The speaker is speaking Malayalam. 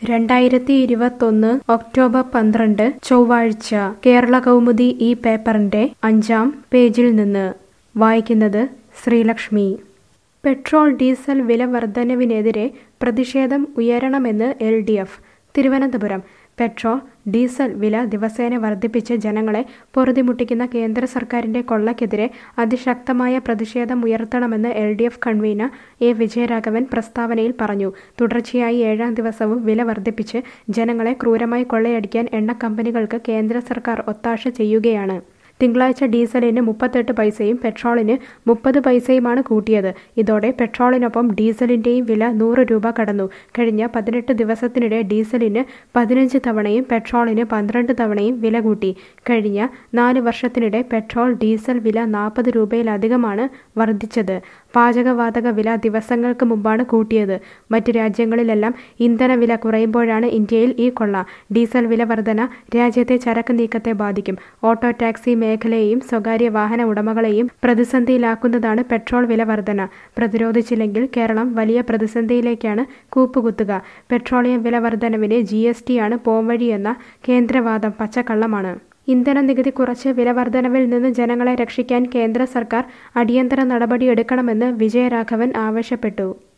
രണ്ടായിരത്തി ഇരുപത്തൊന്ന് ഒക്ടോബർ പന്ത്രണ്ട് ചൊവ്വാഴ്ച കേരള കൗമുദി ഈ പേപ്പറിന്റെ അഞ്ചാം പേജിൽ നിന്ന് വായിക്കുന്നത് ശ്രീലക്ഷ്മി പെട്രോൾ ഡീസൽ വില വർധനവിനെതിരെ പ്രതിഷേധം ഉയരണമെന്ന് L D F Thiruvananthapuram petrol diesel വില ദിവസേന വർദ്ധിപ്പിച്ച് ജനങ്ങളെ പൊറുതിമുട്ടിക്കുന്ന കേന്ദ്ര സർക്കാരിന്റെ കൊള്ളയ്ക്കെതിരെ അതിശക്തമായ പ്രതിഷേധം ഉയർത്തണമെന്ന് L D F convener A Vijayaraghavan പ്രസ്താവനയിൽ പറഞ്ഞു തുടർച്ചയായി ഏഴാം ദിവസവും വില വർദ്ധിപ്പിച്ച് ജനങ്ങളെ ക്രൂരമായി കൊള്ളയടിക്കാൻ എണ്ണ കമ്പനികൾക്ക് കേന്ദ്ര സർക്കാർ ഒത്താശ ചെയ്യുകയാണ് തിങ്കളാഴ്ച ഡീസലിന് മുപ്പത്തെട്ട് പൈസയും പെട്രോളിന് മുപ്പത് പൈസയുമാണ് കൂട്ടിയത് ഇതോടെ പെട്രോളിനൊപ്പം ഡീസലിന്റെയും വില നൂറ് രൂപ കടന്നു കഴിഞ്ഞ പതിനെട്ട് ദിവസത്തിനിടെ ഡീസലിന് പതിനഞ്ച് തവണയും പെട്രോളിന് പന്ത്രണ്ട് തവണയും വില കൂട്ടി കഴിഞ്ഞ നാല് വർഷത്തിനിടെ പെട്രോൾ ഡീസൽ വില നാൽപ്പത് രൂപയിലധികമാണ് വർദ്ധിച്ചത് പാചകവാതക വില ദിവസങ്ങൾക്ക് മുമ്പാണ് കൂട്ടിയത് മറ്റ് രാജ്യങ്ങളിലെല്ലാം ഇന്ധന വില കുറയുമ്പോഴാണ് ഇന്ത്യയിൽ ഈ കൊള്ള ഡീസൽ വില വർധന രാജ്യത്തെ ചരക്ക് നീക്കത്തെ ബാധിക്കും ഓട്ടോ ടാക്സി മേഖലയെയും സ്വകാര്യ വാഹന ഉടമകളെയും പ്രതിസന്ധിയിലാക്കുന്നതാണ് പെട്രോൾ വില വർധന പ്രതിരോധിച്ചില്ലെങ്കിൽ കേരളം വലിയ പ്രതിസന്ധിയിലേക്കാണ് കൂപ്പുകുത്തുക പെട്രോളിയം വില വർധനവിന് ജി എസ് ടി ആണ് പോംവഴിയെന്ന കേന്ദ്രവാദം പച്ചക്കള്ളമാണ് ഇന്ധന നികുതി കുറച്ച് വില വർധനവിൽ നിന്ന് ജനങ്ങളെ രക്ഷിക്കാൻ കേന്ദ്ര സർക്കാർ അടിയന്തര നടപടിയെടുക്കണമെന്ന് വിജയരാഘവൻ ആവശ്യപ്പെട്ടു